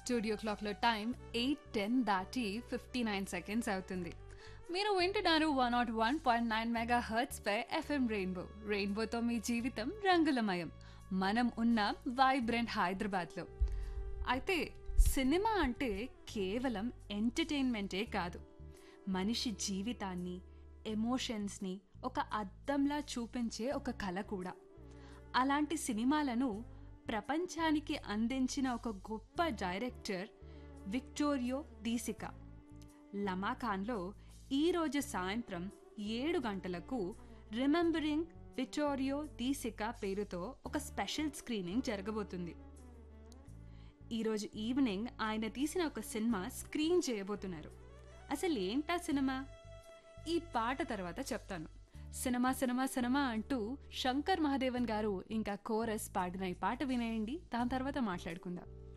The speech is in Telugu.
స్టూడియో క్లాక్లో టైం ఎయిట్ టెన్ దాటి ఫిఫ్టీ నైన్ సెకండ్స్ అవుతుంది మీరు వింటున్నారు one not one point nine mega hertz పై ఎఫ్ఎం రెయిన్బో రెయిన్బోతో మీ జీవితం రంగులమయం మనం ఉన్న వైబ్రెంట్ హైదరాబాద్లో అయితే సినిమా అంటే కేవలం ఎంటర్టైన్మెంటే కాదు మనిషి జీవితాన్ని ఎమోషన్స్ని ఒక అద్దంలా చూపించే ఒక కళ కూడా అలాంటి సినిమాలను ప్రపంచానికి అందించిన ఒక గొప్ప డైరెక్టర్ విక్టోరియో దీసికా లమాఖాన్లో ఈరోజు సాయంత్రం ఏడు గంటలకు రిమెంబరింగ్ విక్టోరియో దీసికా పేరుతో ఒక స్పెషల్ స్క్రీనింగ్ జరగబోతుంది ఈరోజు ఈవినింగ్ ఆయన తీసిన ఒక సినిమా స్క్రీన్ చేయబోతున్నారు అసలు ఏంటా సినిమా ఈ పాట తర్వాత చెప్తాను సినిమా సినిమా సినిమా అంటూ శంకర్ మహాదేవన్ గారు ఇంకా కోరస్ పాడిన ఈ పాట వినేయండి దాని తర్వాత మాట్లాడుకుందాం